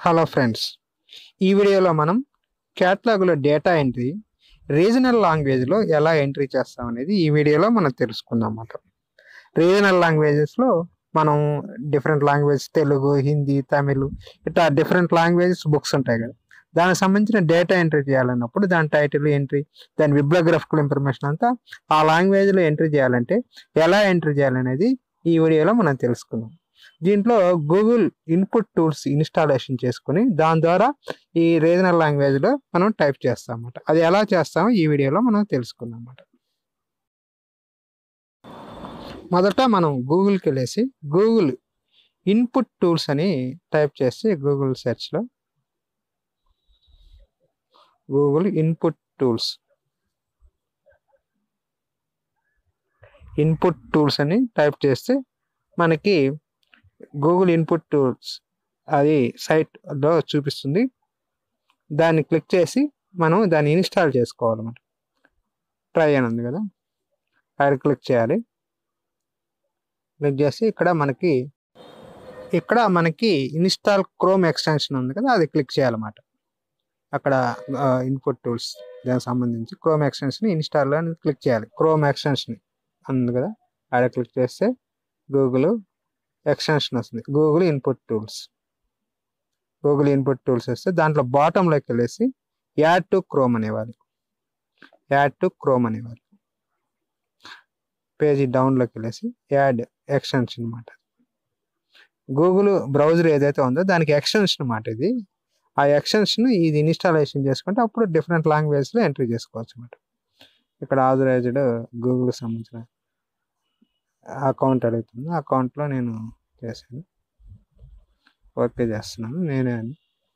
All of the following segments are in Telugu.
హలో ఫ్రెండ్స్ ఈ వీడియోలో మనం క్యాట్లాగ్లో డేటా ఎంట్రీ రీజనల్ లాంగ్వేజ్లో ఎలా ఎంట్రీ చేస్తాం అనేది ఈ వీడియోలో మనం తెలుసుకుందాం అన్నమాట రీజనల్ లాంగ్వేజెస్లో మనం డిఫరెంట్ లాంగ్వేజ్ తెలుగు హిందీ తమిళ్ ఇట్లా డిఫరెంట్ లాంగ్వేజెస్ బుక్స్ ఉంటాయి కదా దానికి సంబంధించిన డేటా ఎంట్రీ చేయాలన్నప్పుడు దాని టైటిల్ ఎంట్రీ దాని బిబ్లోగ్రఫికల్ ఇన్ఫర్మేషన్ అంతా ఆ లాంగ్వేజ్లో ఎంట్రీ చేయాలంటే ఎలా ఎంట్రీ చేయాలనేది ఈ వీడియోలో మనం తెలుసుకుందాం దీంట్లో గూగుల్ ఇన్పుట్ టూల్స్ ఇన్స్టాలేషన్ చేసుకుని దాని ద్వారా ఈ రీజనల్ లాంగ్వేజ్లో మనం టైప్ చేస్తాం అన్నమాట అది ఎలా చేస్తామో ఈ వీడియోలో మనం తెలుసుకుందాం అన్నమాట మొదట మనం గూగుల్కి వెళ్ళేసి గూగుల్ ఇన్పుట్ టూల్స్ అని టైప్ చేసి గూగుల్ సెర్చ్లో Google input tools input tools అని టైప్ చేస్తే మనకి గూగుల్ ఇన్పుట్ టూల్స్ అది సైట్లో చూపిస్తుంది దాన్ని క్లిక్ చేసి మనం దాన్ని ఇన్స్టాల్ చేసుకోవాలన్నమాట ట్రై అని ఉంది కదా అది క్లిక్ చేయాలి క్లిక్ చేసి ఇక్కడ మనకి ఇక్కడ మనకి ఇన్స్టాల్ క్రోమ్ ఎక్స్టెన్షన్ ఉంది కదా అది క్లిక్ చేయాలన్నమాట అక్కడ ఇన్పుట్ టూల్స్ దానికి సంబంధించి క్రోమ్ ఎక్స్టెన్షన్ ఇన్స్టాల్ అని క్లిక్ చేయాలి క్రోమ్ ఎక్స్టెన్షన్ ఉంది కదా ఆడ క్లిక్ చేస్తే గూగుల్ ఎక్స్టెన్షన్ వస్తుంది Google input tools Google input tools వస్తే దాంట్లో బాటంలోకి వెళ్ళేసి యాడ్ టు క్రోమ్ అనేవాళ్ళు యాడ్ టు క్రోమ్ అనేవాళ్ళు పేజీ డౌన్లోకి వెళ్ళేసి యాడ్ ఎక్స్టెన్షన్ అనమాట గూగుల్ బ్రౌజర్ ఏదైతే ఉందో దానికి ఎక్స్టెన్షన్ అనమాట ఇది ఆ ఎక్స్టెన్షన్ ఇది ఇన్స్టాలేషన్ చేసుకుంటే అప్పుడు డిఫరెంట్ లాంగ్వేజ్లో ఎంట్రీ చేసుకోవచ్చు అనమాట ఇక్కడ ఆథరైజ్డ్ గూగుల్ సంబంధించిన అకౌంట్ అడుగుతుంది అకౌంట్లో నేను చేశాను ఓకే చేస్తున్నాను నేనే అని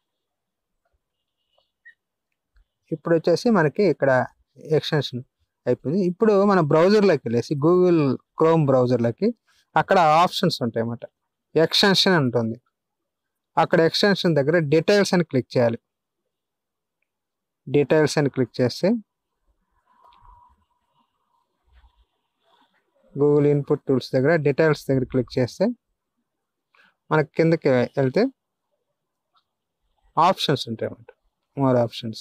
ఇప్పుడు వచ్చేసి మనకి ఇక్కడ ఎక్స్టెన్షన్ అయిపోయింది ఇప్పుడు మన బ్రౌజర్లోకి వెళ్ళేసి గూగుల్ క్రోమ్ బ్రౌజర్లోకి అక్కడ ఆప్షన్స్ ఉంటాయి అన్నమాట ఎక్స్టెన్షన్ ఉంటుంది అక్కడ ఎక్స్టెన్షన్ దగ్గర డీటెయిల్స్ అని క్లిక్ చేయాలి డీటెయిల్స్ అని క్లిక్ చేస్తే గూగుల్ ఇన్పుట్ టూల్స్ దగ్గర డీటెయిల్స్ దగ్గర క్లిక్ చేస్తే మనకి కిందకి వెళ్తే ఆప్షన్స్ ఉంటాయి అన్నమాట మోర్ ఆప్షన్స్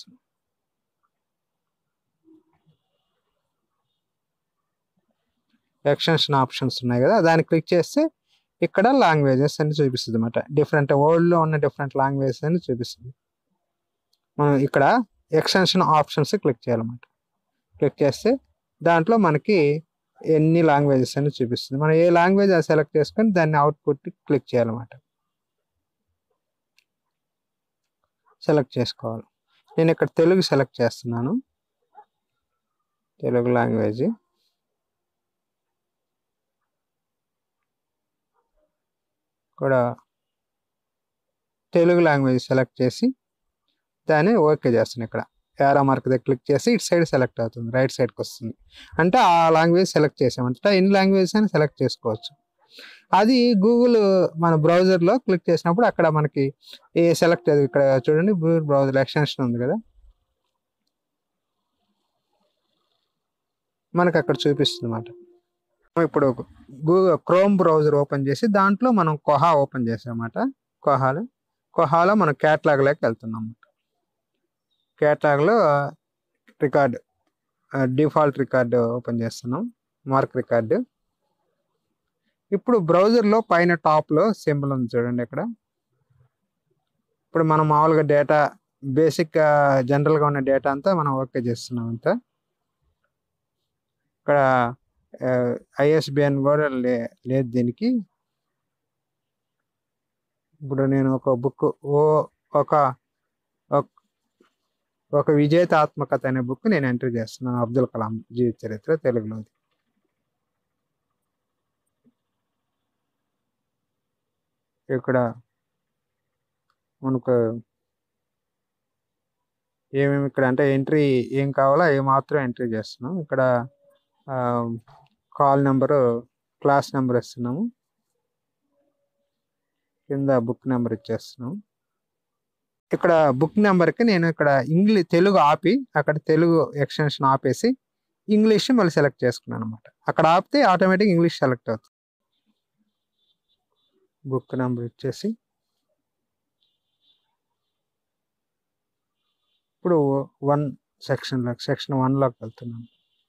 ఎక్స్టెన్షన్ ఆప్షన్స్ ఉన్నాయి కదా దాన్ని క్లిక్ చేస్తే ఇక్కడ లాంగ్వేజెస్ అని చూపిస్తుంది అనమాట డిఫరెంట్ వరల్డ్లో ఉన్న డిఫరెంట్ లాంగ్వేజెస్ అని చూపిస్తుంది మనం ఇక్కడ ఎక్స్టెన్షన్ ఆప్షన్స్ క్లిక్ చేయాలన్నమాట క్లిక్ చేస్తే దాంట్లో మనకి ఎన్ని లాంగ్వేజెస్ అని చూపిస్తుంది మనం ఏ లాంగ్వేజ్ అది సెలెక్ట్ చేసుకొని దాన్ని అవుట్పుట్ క్లిక్ చేయాలన్నమాట సెలెక్ట్ చేసుకోవాలి నేను ఇక్కడ తెలుగు సెలెక్ట్ చేస్తున్నాను తెలుగు లాంగ్వేజ్ కూడా తెలుగు లాంగ్వేజ్ సెలెక్ట్ చేసి దాన్ని ఓకే చేస్తాను ఇక్కడ యారో మార్క్ దగ్గర క్లిక్ చేసి ఇటు సైడ్ సెలెక్ట్ అవుతుంది రైట్ సైడ్కి వస్తుంది అంటే ఆ లాంగ్వేజ్ సెలెక్ట్ చేసామంటే ఎన్ని లాంగ్వేజెస్ అని సెలెక్ట్ చేసుకోవచ్చు అది గూగుల్ మన బ్రౌజర్లో క్లిక్ చేసినప్పుడు అక్కడ మనకి ఏ సెలెక్ట్ ఇక్కడ చూడండి గూగుల్ బ్రౌజర్ ఎక్స్టెన్షన్ ఉంది కదా మనకు అక్కడ చూపిస్తుంది అన్నమాట ఇప్పుడు గూగుల్ క్రోమ్ బ్రౌజర్ ఓపెన్ చేసి దాంట్లో మనం కొహా ఓపెన్ చేసామన్నమాట కొహాలో కొహాలో మనం క్యాట్లాగ్లోకి వెళ్తున్నాం క్యాట్లాగ్లో రికార్డ్ డిఫాల్ట్ రికార్డు ఓపెన్ చేస్తున్నాం మార్క్ రికార్డు ఇప్పుడు బ్రౌజర్లో పైన టాప్లో సింబల్ ఉంది చూడండి ఇక్కడ ఇప్పుడు మనం మామూలుగా డేటా బేసిక్గా జనరల్గా ఉన్న డేటా అంతా మనం ఓకే చేస్తున్నాం అంతా ఇక్కడ ఐఎస్బిఎన్ కూడా లే లేదు దీనికి ఇప్పుడు నేను ఒక బుక్ ఓ ఒక ఒక విజేతాత్మకత అనే బుక్ నేను ఎంట్రీ చేస్తున్నాను అబ్దుల్ కలాం జీవిత చరిత్ర తెలుగులోది ఇక్కడ మనకు ఏమేమి ఇక్కడ అంటే ఎంట్రీ ఏం కావాలో ఏ మాత్రం ఎంట్రీ చేస్తున్నాం ఇక్కడ కాల్ నెంబరు క్లాస్ నెంబర్ ఇస్తున్నాము కింద బుక్ నెంబర్ ఇచ్చేస్తున్నాం ఇక్కడ బుక్ నెంబర్కి నేను ఇక్కడ ఇంగ్లీష్ తెలుగు ఆపి అక్కడ తెలుగు ఎక్స్టెన్షన్ ఆపేసి ఇంగ్లీష్ మళ్ళీ సెలెక్ట్ చేసుకున్నాను అనమాట అక్కడ ఆపితే ఆటోమేటిక్ ఇంగ్లీష్ సెలెక్ట్ అవుతుంది బుక్ నెంబర్ ఇచ్చేసి ఇప్పుడు వన్ సెక్షన్లో సెక్షన్ వన్లోకి వెళ్తున్నాం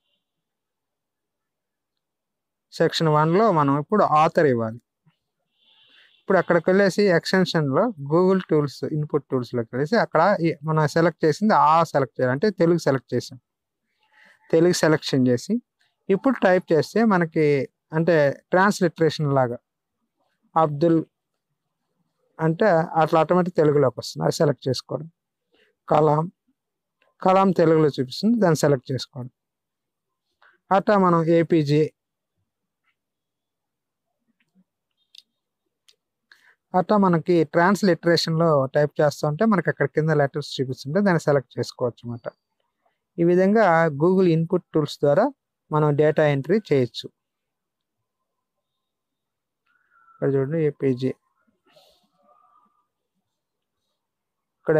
సెక్షన్ వన్లో మనం ఇప్పుడు ఆథర్ ఇవ్వాలి ఇప్పుడు అక్కడికి వెళ్ళేసి ఎక్స్టెన్షన్లో గూగుల్ టూల్స్ ఇన్పుట్ టూల్స్లోకి వెళ్ళేసి అక్కడ ఈ- మనం సెలెక్ట్ చేసింది ఆ సెలెక్ట్ చేయాలి అంటే తెలుగు సెలెక్ట్ చేసాం తెలుగు సెలెక్షన్ చేసి ఇప్పుడు టైప్ చేస్తే మనకి అంటే ట్రాన్స్లిటరేషన్ లాగా అబ్దుల్ అంటే అట్లా ఆటోమేటిక్ తెలుగులోకి వస్తుంది అది సెలెక్ట్ చేసుకోవడం కలాం కలాం తెలుగులో చూపిస్తుంది దాన్ని సెలెక్ట్ చేసుకోవడం అట్లా మనం ఏపీజే అట్లా మనకి ట్రాన్స్లిటరేషన్లో టైప్ చేస్తుంటే మనకి అక్కడ కింద లెటర్స్ చూపిస్తుంటే దాన్ని సెలెక్ట్ చేసుకోవచ్చు అనమాట ఈ విధంగా గూగుల్ ఇన్పుట్ టూల్స్ ద్వారా మనం డేటా ఎంట్రీ చేయొచ్చు ఇక్కడ చూడండి ఏపీజీ ఇక్కడ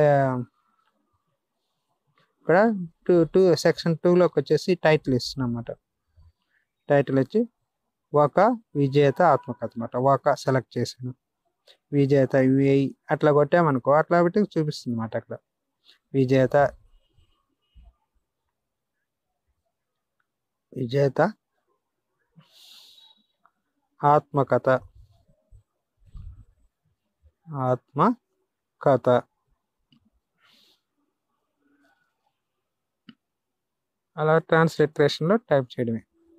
ఇక్కడ టూ టూ సెక్షన్ టూలోకి వచ్చేసి టైటిల్ ఇస్తున్నాం అన్నమాట టైటిల్ వచ్చి ఒక విజేత ఆత్మకథ అనమాట ఒక సెలెక్ట్ చేశాను విజేత విఐ అట్లా కొట్టామనుకో అట్లా పెట్టి చూపిస్తుంది అన్నమాట అక్కడ విజేత విజేత ఆత్మకథ ఆత్మకథ అలా ట్రాన్స్లిటరేషన్లో టైప్ చేయడమే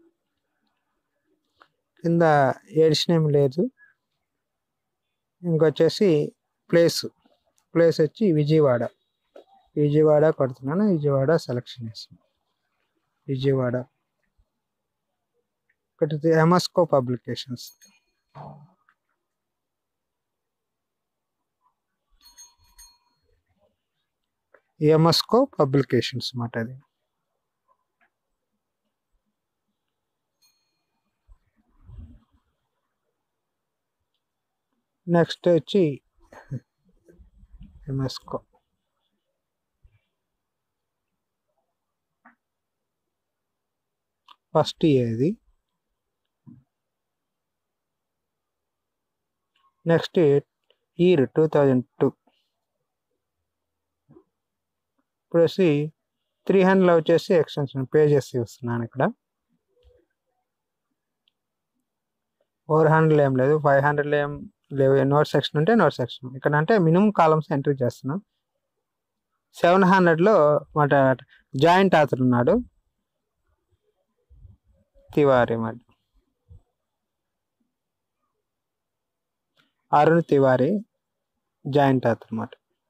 కింద ఎడిషన్ ఏమి లేదు ఇంకొచ్చేసి ప్లేస్ ప్లేస్ వచ్చి విజయవాడ విజయవాడ కొడుతున్నాను విజయవాడ సెలెక్షన్ చేస్తాను విజయవాడ ఒకటి ఎమస్కో పబ్లికేషన్స్ ఎమస్కో పబ్లికేషన్స్ అన్నమాట అది నెక్స్ట్ వచ్చి ఎంఎస్కో ఫస్ట్ ఏది next year two thousand two ఇప్పుడు వచ్చి త్రీ హండ్రెడ్లో వచ్చేసి ఎక్స్టెన్షన్ పేజెస్ చూస్తున్నాను ఇక్కడ ఫోర్ హండ్రెడ్ ఏం లేదు ఫైవ్ హండ్రెడ్ ఏం లేవు నోట్ సెక్షన్ ఉంటే నోట్ సెక్షన్ ఇక్కడ అంటే మినిమం కాలమ్స్ ఎంట్రీ చేస్తున్నాం సెవెన్ హండ్రెడ్లో మాట జాయింట్ ఆథర్ ఉన్నాడు తివారీ మరి అరుణ్ తివారీ జాయింట్ ఆథర్ అన్నమాట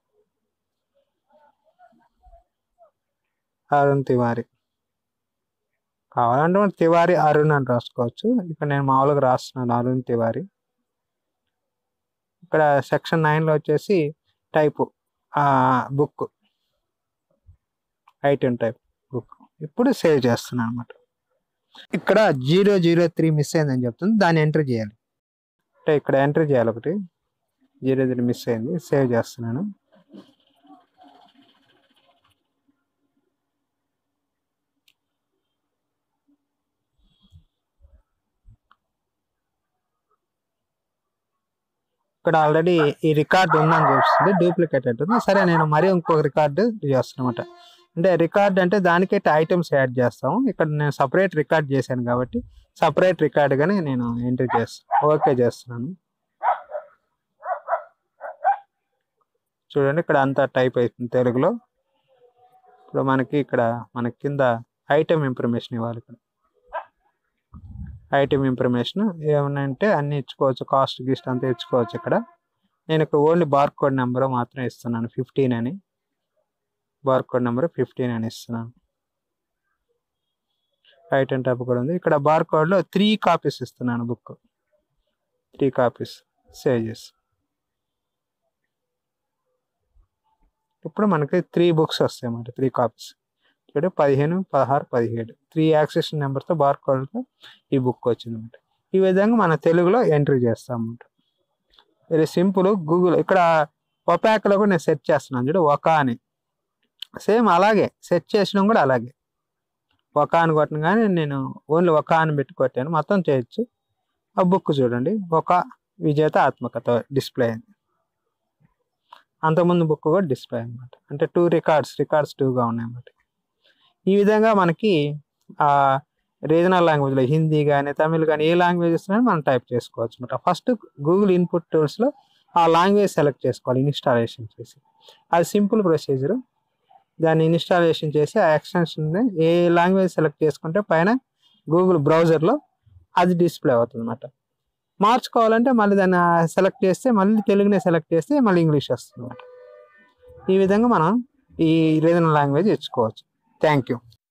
అరుణ్ తివారీ కావాలంటే మనం తివారీ అరుణ్ అని రాసుకోవచ్చు ఇక్కడ నేను మామూలుగా రాస్తున్నాను అరుణ్ తివారీ ఇక్కడ సెక్షన్ నైన్లో వచ్చేసి type book item type book ఇప్పుడు సేవ్ చేస్తున్నాను అనమాట ఇక్కడ జీరో జీరో త్రీ మిస్ అయిందని చెప్తుంది దాన్ని ఎంటర్ చేయాలి అంటే ఇక్కడ ఎంటర్ చేయాలి ఒకటి జీరో జీరో మిస్ అయింది సేవ్ చేస్తున్నాను ఇక్కడ ఆల్రెడీ ఈ రికార్డు ఉందని చూపిస్తుంది డూప్లికేట్ ఉంటుంది సరే నేను మరీ ఇంకొక రికార్డు చేస్తున్నమాట అంటే రికార్డ్ అంటే దానికైతే ఐటమ్స్ యాడ్ చేస్తాము ఇక్కడ నేను సపరేట్ రికార్డ్ చేశాను కాబట్టి సపరేట్ రికార్డ్గానే నేను ఎంట్రీ చేస్తాను ఓకే చేస్తున్నాను చూడండి ఇక్కడ అంతా టైప్ అవుతుంది తెలుగులో ఇప్పుడు మనకి ఇక్కడ మన కింద ఐటమ్ ఇన్ఫర్మేషన్ ఇవ్వాలి ఇక్కడ ఐటమ్ ఇన్ఫర్మేషన్ ఏమనంటే అన్ని ఇచ్చుకోవచ్చు కాస్ట్ గిస్ట్ అంతా ఇచ్చుకోవచ్చు ఇక్కడ నేను ఇక్కడ ఓన్లీ బార్ కోడ్ నెంబర్ మాత్రం ఇస్తున్నాను ఫిఫ్టీన్ అని బార్ కోడ్ నెంబర్ ఫిఫ్టీన్ అని ఇస్తున్నాను ఐటమ్ టైప్ కూడా ఉంది ఇక్కడ బార్ కోడ్లో త్రీ కాపీస్ ఇస్తున్నాను బుక్ త్రీ కాపీస్ సేవ్ చేసి ఇప్పుడు మనకి త్రీ బుక్స్ వస్తాయి అన్నమాట త్రీ కాపీస్ ఇక్కడ పదిహేను పదహారు పదిహేడు త్రీ యాక్సెస్ నెంబర్తో బార్ కోడ్తో ఈ బుక్ వచ్చింది అనమాట ఈ విధంగా మన తెలుగులో ఎంట్రీ చేస్తాం అన్నమాట వెరీ సింపుల్ గూగుల్ ఇక్కడ ఒపాక్లో కూడా నేను సెర్చ్ చేస్తున్నాను చూడు ఒక అని సేమ్ అలాగే సెర్చ్ చేసినాం కూడా అలాగే ఒక అని కొట్టిన కానీ నేను ఓన్లీ ఒక అని పెట్టి కొట్టాను మొత్తం చేయొచ్చు ఆ బుక్ చూడండి ఒక విజేత ఆత్మకథ డిస్ప్లే అయింది అంతకుముందు బుక్ కూడా డిస్ప్లే అనమాట అంటే టూ రికార్డ్స్ రికార్డ్స్ టూగా ఉన్నాయి అన్నమాట ఈ విధంగా మనకి ఆ రీజనల్ లాంగ్వేజ్లో హిందీ కానీ తమిళ్ కానీ ఏ లాంగ్వేజెస్ మనం టైప్ చేసుకోవచ్చు అనమాట ఫస్ట్ గూగుల్ ఇన్పుట్ టూల్స్లో ఆ లాంగ్వేజ్ సెలెక్ట్ చేసుకోవాలి ఇన్స్టాలేషన్ చేసి అది సింపుల్ ప్రొసీజర్ దాన్ని ఇన్స్టాలేషన్ చేసి ఆ ఎక్స్టెన్షన్ ఏ లాంగ్వేజ్ సెలెక్ట్ చేసుకుంటే పైన గూగుల్ బ్రౌజర్లో అది డిస్ప్లే అవుతుంది అనమాట మార్చుకోవాలంటే మళ్ళీ దాన్ని సెలెక్ట్ చేస్తే మళ్ళీ తెలుగునే సెలెక్ట్ చేస్తే మళ్ళీ ఇంగ్లీష్ వస్తుంది అనమాట ఈ విధంగా మనం ఈ రీజనల్ లాంగ్వేజ్ ఇచ్చుకోవచ్చు థ్యాంక్ యూ